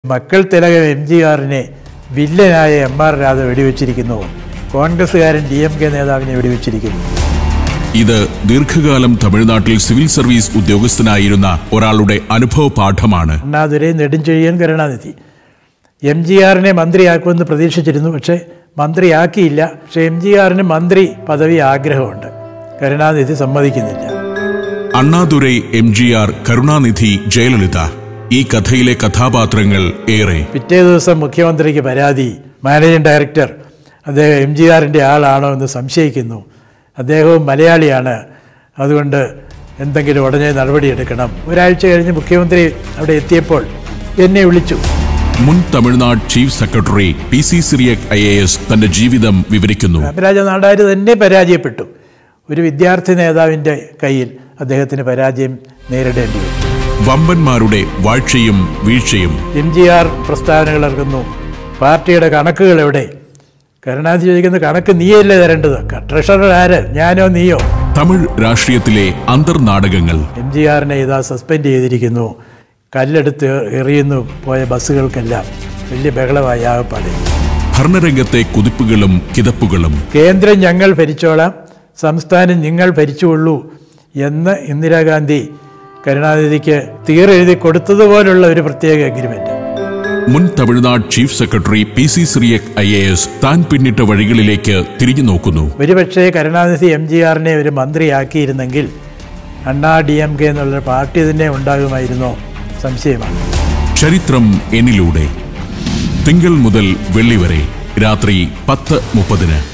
മക്കൾ തിലകം M G ആറിനെ വില്ലനായ എം ആർ രാധ വെടിവെച്ചിരിക്കുന്നു കോൺഗ്രസ്സുകാരൻ ഡി എം കെ നേതാവിനെ വെടിവെച്ചിരിക്കുന്നു ഇത് ദീർഘകാലം തമിഴ്നാട്ടിൽ സിവിൽ സർവീസ് ഉദ്യോഗസ്ഥനായിരുന്ന ഒരാളുടെ അനുഭവ പാഠമാണ് അണ്ണാതുരൈ നെടുഞ്ചെഴിയൻ കരുണാനിധി എം ജി ആറിനെ മന്ത്രിയാക്കുമെന്ന് പ്രതീക്ഷിച്ചിരുന്നു പക്ഷേ മന്ത്രിയാക്കിയില്ല പക്ഷേ എം ജി ആറിന് മന്ത്രി പദവി ആഗ്രഹമുണ്ട് കരുണാനിധി സമ്മതിക്കുന്നില്ല Annadurai M G R Karunanidhi Jayalalithaa ഈ കഥയിലെ കഥാപാത്രങ്ങൾ ഏറെ പിറ്റേ ദിവസം മുഖ്യമന്ത്രിക്ക് പരാതി മാനേജിംഗ് ഡയറക്ടർ അദ്ദേഹം എം ജി ആറിൻ്റെ ആളാണോ എന്ന് സംശയിക്കുന്നു അദ്ദേഹവും മലയാളിയാണ് അതുകൊണ്ട് എന്തെങ്കിലും ഉടനെ നടപടിയെടുക്കണം ഒരാഴ്ച കഴിഞ്ഞ് മുഖ്യമന്ത്രി അവിടെ എത്തിയപ്പോൾ എന്നെ വിളിച്ചു മുൻ Tamil Nadu chief secretary P C Cyriac I A S തന്റെ ജീവിതം വിവരിക്കുന്നു കാമരാജ നാടാർ തന്നെ പരാജയപ്പെട്ടു ഒരു വിദ്യാർത്ഥി നേതാവിൻ്റെ കയ്യിൽ അദ്ദേഹത്തിന് പരാജയം നേരിടേണ്ടി വരും വമ്പന്മാരുടെ വാഴ്ചയും വീഴ്ചയും എം ജി ആർ പ്രസ്താവനകൾ ഇറങ്ങുന്നു പാർട്ടിയുടെ കണക്കുകൾ എവിടെ കരുണാനിധി ചോദിക്കുന്ന കണക്ക് നീയല്ലേ തരേണ്ടത് ട്രഷറർ ആര് ഞാനോ നീയോ തമിഴ് രാഷ്ട്രീയത്തിലെ അന്തർനാടകങ്ങൾ എം ജി ആറിനെ ഇതാ സസ്പെൻഡ് ചെയ്തിരിക്കുന്നു കല്ലെടുത്ത് എറിയുന്നു പോയ ബസ്സുകൾക്കെല്ലാം വലിയ ബഹളമായി ആകപ്പാടെ ഭരണരംഗത്തെ കുതിപ്പുകളും കിതപ്പുകളും കേന്ദ്രം ഞങ്ങൾ ഭരിച്ചോളാം സംസ്ഥാനം നിങ്ങൾ ഭരിച്ചുകൊള്ളൂ എന്ന് ഇന്ദിരാഗാന്ധി കരുണാനിധിക്ക് തീരെഴുതി കൊടുത്തതുപോലുള്ള ഒരു പ്രത്യേക അഗ്രിമെന്റ് മുൻ Tamil Nadu chief secretary P C Cyriac I A S താൻ പിന്നിട്ട വഴികളിലേക്ക് തിരിഞ്ഞു നോക്കുന്നു ഒരുപക്ഷേ കരുണാനിധി എം ജി ആറിനെ ഒരു മന്ത്രിയാക്കിയിരുന്നെങ്കിൽ അണ്ണാ ഡി എം കെ എന്നുള്ള പാർട്ടി തന്നെ ഉണ്ടാകുമായിരുന്നോ സംശയമാണ് ചരിത്രം എന്നിലൂടെ തിങ്കൾ മുതൽ വെള്ളി വരെ രാത്രി പത്ത് മുപ്പതിന്